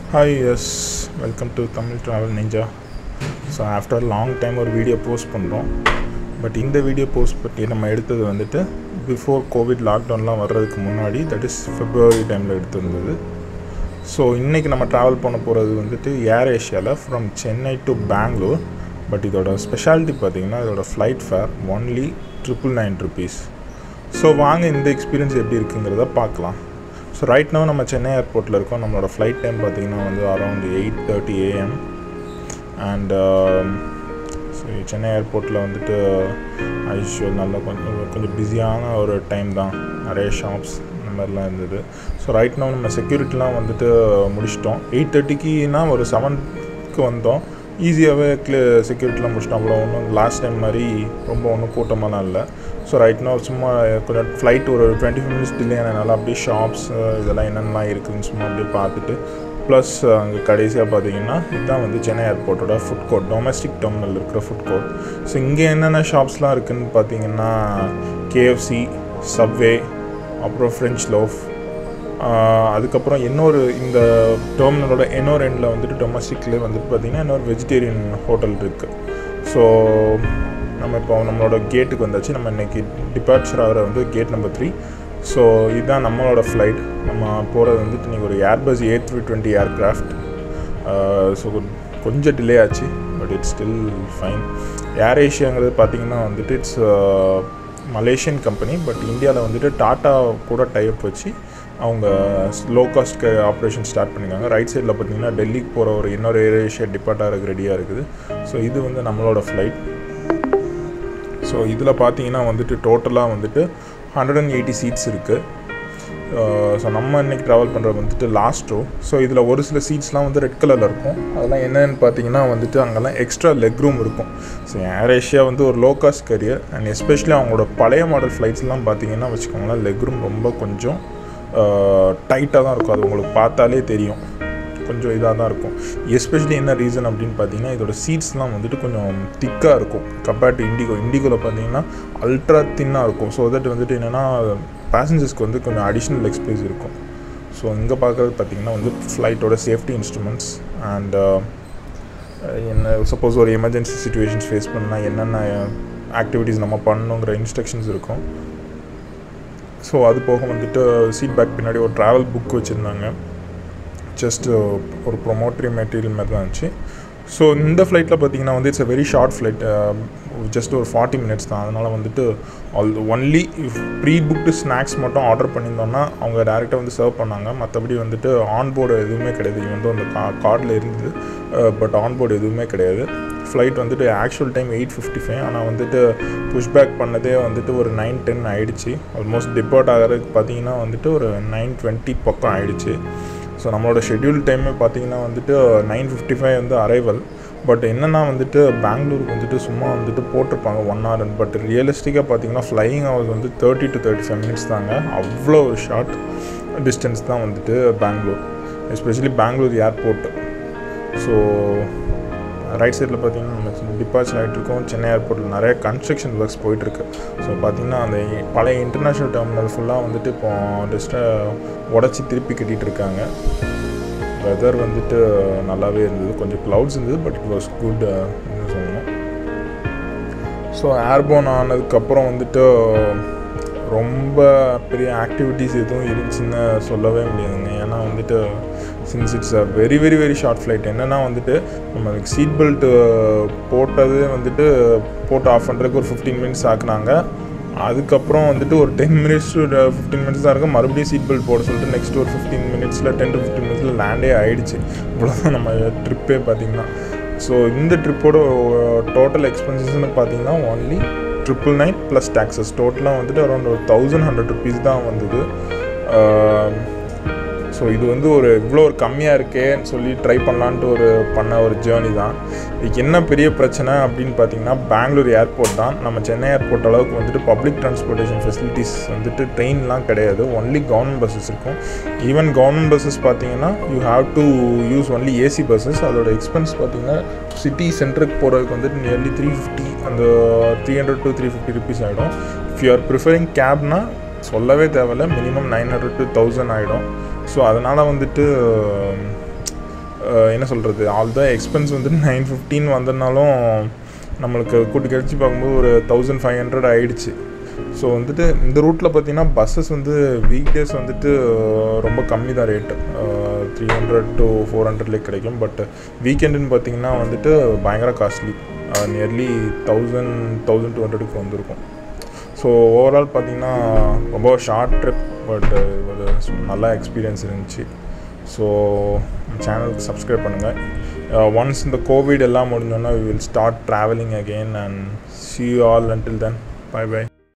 hi yes welcome to Tamil travel ninja so after long time ஒரு video post பண்ணுறோம் but இந்த video post பண்ணி நம்ம எடுத்தது வந்துட்டு பிஃபோர் கோவிட் லாக்டவுன்லாம் வர்றதுக்கு முன்னாடி தட் இஸ் ஃபெப்ரவரி டைமில் எடுத்திருந்தது ஸோ இன்றைக்கி நம்ம ட்ராவல் பண்ண போகிறது வந்துட்டு ஏர் ஏஷியாவில் from Chennai to Bangalore but இதோட ஸ்பெஷாலிட்டி பார்த்தீங்கன்னா இதோட flight fare only triple nine rupees so வாங்க இந்த எக்ஸ்பீரியன்ஸ் எப்படி இருக்குங்கிறத பார்க்கலாம் ஸோ ரைட் now நம்ம சென்னை ஏர்போர்ட்டில் இருக்கோம் நம்மளோட ஃப்ளைட் டைம் பார்த்திங்கன்னா வந்து around eight thirty AM and Chennai ஏர்போர்ட்டில் வந்துட்டு ஐஷுவல் நல்ல கொஞ்சம் கொஞ்சம் பிஸியான ஒரு டைம் தான் நிறைய ஷாப்ஸ் இந்த மாதிரிலாம் இருந்தது ஸோ ரைட் now நம்ம செக்யூரிட்டிலாம் வந்துட்டு முடிச்சிட்டோம் எயிட் தேர்ட்டிக்குனா ஒரு செவனுக்கு வந்தோம் ஈஸியாகவே க்ளி செக்யூரிட்டிலாம் முடிச்சிட்டோம் அவ்வளோ ஒன்றும் லாஸ்ட் டைம் மாதிரி ரொம்ப ஒன்றும் கூட்டமாலாம் இல்லை ஸோ ரைட் now சும்மா கொஞ்சம் ஃப்ளைட் ஒரு டுவெண்ட்டி ஃபைவ் மினிட்ஸ் டிலே ஆனதுனால அப்படியே ஷாப்ஸ் இதெல்லாம் என்னென்னலாம் இருக்குதுன்னு சும்மா அப்படியே பார்த்துட்டு ப்ளஸ் அங்கே கடைசியாக பார்த்தீங்கன்னா இதுதான் வந்து சென்னை ஏர்போர்ட்டோட ஃபுட் கோர்ட் டொமஸ்டிக் டெர்மினல் இருக்கிற ஃபுட் கோர்ட் ஸோ இங்கே என்னென்ன ஷாப்ஸ்லாம் இருக்குதுன்னு பார்த்தீங்கன்னா கேஎஃப்சி சப்வே அப்புறம் ஃப்ரெஞ்ச் லோஃப் அதுக்கப்புறம் இன்னொரு இந்த டெர்மினலோட இன்னொரு எண்டில் வந்துட்டு டொமஸ்டிக்லேயே வந்துட்டு பார்த்திங்கன்னா இன்னொரு வெஜிடேரியன் ஹோட்டல் இருக்குது ஸோ நம்ம இப்போ நம்மளோட கேட்டுக்கு வந்தாச்சு நம்ம இன்றைக்கி டிபார்ச்சர் ஆகிற வந்து கேட் நம்பர் த்ரீ ஸோ இதுதான் நம்மளோட ஃப்ளைட் நம்ம போகிறது வந்துட்டு இன்றைக்கி ஒரு Airbus A three twenty aircraft so கொஞ்சம் டிலே ஆச்சு but it's still fine Air ஏஷியாங்கிறது பார்த்திங்கன்னா வந்துட்டு இட்ஸ் மலேசியன் கம்பெனி பட் இந்தியாவில் வந்துட்டு டாட்டா கூட டைப் வச்சு அவங்க லோ காஸ்ட் ஆப்ரேஷன் ஸ்டார்ட் பண்ணியிருக்காங்க ரைட் சைடில் பார்த்தீங்கன்னா டெல்லிக்கு போகிற ஒரு இன்னொரு ஏர் ஏஷியா டிபார்ட்டாக இருக்குது ரெடியாக இருக்குது ஸோ இது வந்து நம்மளோட ஃப்ளைட் ஸோ இதில் பார்த்தீங்கன்னா வந்துட்டு டோட்டலாக வந்துட்டு ஹண்ட்ரட் அண்ட் எயிட்டி சீட்ஸ் இருக்குது ஸோ நம்ம இன்றைக்கி ட்ராவல் பண்ணுறது வந்துட்டு லாஸ்ட் ரோ ஸோ இதில் ஒரு சில சீட்ஸ்லாம் வந்து ரெட் கலரில் இருக்கும் அதெல்லாம் என்னென்னு பார்த்தீங்கன்னா வந்துட்டு அங்கெல்லாம் எக்ஸ்ட்ரா லெக் ரூம் இருக்கும் ஸோ ஏர் ஏஷியா வந்து ஒரு low cost carrier and especially அவங்களோட பழைய மாடல் ஃப்ளைட்ஸ்லாம் பார்த்தீங்கன்னா வச்சுக்கோங்களேன் லெக் ரூம் ரொம்ப கொஞ்சம் டைட்டாக தான் இருக்கும் அது உங்களுக்கு பார்த்தாலே தெரியும் கொஞ்சம் இதாக தான் இருக்கும் எஸ்பெஷலி என்ன ரீசன் அப்படின்னு பார்த்தீங்கன்னா இதோட சீட்ஸ்லாம் வந்துட்டு கொஞ்சம் திக்காக இருக்கும் கம்பேர்ட் டு இண்டிகோ இண்டிகோவில் பார்த்தீங்கன்னா அல்ட்ரா தின்னாக இருக்கும் ஸோ தட் வந்துட்டு என்னென்னா பேசஞ்சர்ஸ்க்கு வந்து கொஞ்சம் அடிஷ்னல் எக்ஸ்பீரியன்ஸ் இருக்கும் ஸோ இங்கே பார்க்குறது பார்த்திங்கன்னா வந்து ஃப்ளைட்டோட சேஃப்டி இன்ஸ்ட்ருமெண்ட்ஸ் அண்ட் என்ன சப்போஸ் ஒரு எமர்ஜென்சி சுச்சுவேஷன்ஸ் ஃபேஸ் பண்ணால் என்னென்ன ஆக்டிவிட்டீஸ் நம்ம பண்ணணுங்கிற இன்ஸ்ட்ரக்ஷன்ஸ் இருக்கும் ஸோ அது போக வந்துட்டு சீட் பேக் பின்னாடி ஒரு ட்ராவல் புக் வச்சுருந்தாங்க ஜஸ்ட் ஒரு ப்ரொமோட்ரி மெட்டீரியல் மாதிரி தான் இருந்துச்சு ஸோ இந்த ஃப்ளைட்டில் பார்த்தீங்கன்னா வந்து it's a very short flight just ஒரு ஃபார்ட்டி மினிட்ஸ் தான் அதனால் வந்துட்டு all only pre booked snacks மட்டும் ஆர்டர் பண்ணியிருந்தோன்னா அவங்க டேரெக்டாக வந்து சர்வ் பண்ணாங்க மற்றபடி வந்துட்டு ஆன்போர்டு எதுவுமே கிடையாது இது வந்து அந்த கா கார்டில் இருந்தது பட் ஆன்போர்டு எதுவுமே கிடையாது ஃப்ளைட் வந்துட்டு actual time eight fifty five ஆனால் வந்துட்டு புஷ்பேக் பண்ணதே வந்துட்டு ஒரு நைன் டென் ஆகிடுச்சு ஆல்மோஸ்ட் டிபார்ட் ஆகிறதுக்கு பார்த்தீங்கன்னா வந்துட்டு ஒரு நைன் டுவெண்ட்டி பக்கம் ஆகிடுச்சு ஸோ நம்மளோட ஷெட்யூல் டைமே பார்த்தீங்கன்னா வந்துட்டு நைன் ஃபிஃப்டி ஃபைவ் வந்து அரைவல் பட் என்னென்னா வந்துட்டு பெங்களூருக்கு வந்துட்டு சும்மா வந்துட்டு போட்டிருப்பாங்க ஒன் ஹவர் பட் ரியலிஸ்டிக்காக பார்த்தீங்கன்னா ஃப்ளையிங் ஹவர்ஸ் வந்து thirty to thirty five minutes தாங்க அவ்வளோ ஒரு ஷார்ட் டிஸ்டன்ஸ் தான் வந்துட்டு Bangalore especially Bangalore airport so right சைடில் பார்த்தீங்கன்னா நம்ம டிபார்ச்சர் ஆகிட்டு இருக்கோம் சென்னை ஏர்போர்ட்டில் நிறைய கன்ஸ்ட்ரக்ஷன் ஒர்க்ஸ் போயிட்டுருக்கு ஸோ பார்த்திங்கன்னா அந்த பழைய இன்டர்நேஷ்னல் டெர்மினல் ஃபுல்லாக வந்துட்டு இப்போ ஜஸ்ட்டாக உடச்சி திருப்பி கட்டிகிட்டு இருக்காங்க வெதர் வந்துட்டு நல்லாவே இருந்தது கொஞ்சம் க்ளவுட்ஸ் இருந்தது பட் இட் வாஸ் குட் சொல்லணும் ஸோ ஏர்போன் ஆனதுக்கப்புறம் வந்துட்டு ரொம்ப பெரிய ஆக்டிவிட்டீஸ் எதுவும் இருந்துச்சுன்னு சொல்லவே முடியாதுங்க ஏன்னா வந்துட்டு since it's a very very very short flight என்னென்னா வந்துட்டு நம்ம சீட் பெல்ட்டு போட்டது வந்துட்டு போட்டு ஆஃப் பண்ணுறதுக்கு ஒரு ஃபிஃப்டீன் மினிட்ஸ் ஆக்குனாங்க அதுக்கப்புறம் வந்துட்டு ஒரு ten minutes to fifteen minutes தான் இருக்கும் மறுபடியும் சீட் பெல்ட் போட சொல்லிட்டு நெக்ஸ்ட் ஒரு ஃபிஃப்டீன் மினிட்ஸில் டென் டு ஃபிஃப்டீன் மினிட்ஸில் லேண்டே ஆகிடுச்சு இவ்வளோதான் நம்ம ட்ரிப்பே பார்த்திங்கன்னா ஸோ இந்த ட்ரிப்போட டோட்டல் எக்ஸ்பென்சஸ்னு பார்த்தீங்கன்னா only triple nine plus taxes டோட்டலாக வந்துட்டு அரௌண்ட் ஒரு தௌசண்ட் ஹண்ட்ரட் ருபீஸ் தான் வந்தது ஸோ இது வந்து ஒரு இவ்வளோ ஒரு கம்மியாக இருக்கேன்னு சொல்லி ட்ரை பண்ணலான்ட்டு ஒரு பண்ண ஒரு ஜேர்னி தான் இதுக்கு என்ன பெரிய பிரச்சனை அப்படின்னு பார்த்தீங்கன்னா பெங்களூர் ஏர்போர்ட் தான் நம்ம சென்னை ஏர்போர்ட் அளவுக்கு வந்துட்டு பப்ளிக் டிரான்ஸ்போர்ட்டேஷன் ஃபெசிலிட்டிஸ் வந்துட்டு ட்ரெயின்லாம் கிடையாது ஒன்லி கவர்மெண்ட் பஸ்ஸஸ் இருக்கும் ஈவன் கவர்மெண்ட் பஸ்ஸஸ் பார்த்தீங்கன்னா you have to use only AC buses அதோட எக்ஸ்பென்ஸ் பார்த்தீங்கன்னா சிட்டி சென்டருக்கு போகிறதுக்கு வந்துட்டு நியர்லி த்ரீ ஃபிஃப்டி அந்த three hundred to three fifty rupees ஆகிடும் இஃப் யூ ஆர் ப்ரிஃபரிங் கேப்னா சொல்லவே தேவையில்ல minimum nine hundred to thousand ஆகிடும் ஸோ அதனால் வந்துட்டு என்ன சொல்கிறது ஆல் த எக்ஸ்பென்ஸ் வந்துட்டு நைன் ஃபிஃப்டின் வந்ததுனாலும் நம்மளுக்கு கூட்டி கழிச்சு பார்க்கும்போது ஒரு தௌசண்ட் ஃபைவ் ஹண்ட்ரட் ஆகிடுச்சு ஸோ வந்துட்டு இந்த ரூட்டில் பார்த்தீங்கன்னா பஸ்ஸஸ் வந்து வீக் டேஸ் வந்துட்டு ரொம்ப கம்மி தான் rate three hundred to four ஹண்ட்ரட்லேயே கிடைக்கும் பட் வீக்கெண்டுன்னு பார்த்தீங்கன்னா வந்துட்டு பயங்கர costly nearly thousand thousand two ஹண்ட்ரடுக்கு வந்திருக்கும் ஸோ ஓவரால் பார்த்தீங்கன்னா ரொம்ப ஷார்ட் ட்ரிப் பட் ஒரு நல்ல எக்ஸ்பீரியன்ஸ் இருந்துச்சு ஸோ சேனலுக்கு சப்ஸ்கிரைப் பண்ணுங்கள் ஒன்ஸ் இந்த கோவிட் எல்லாம் முடிஞ்சோன்னா we will start travelling again and see you all until then bye by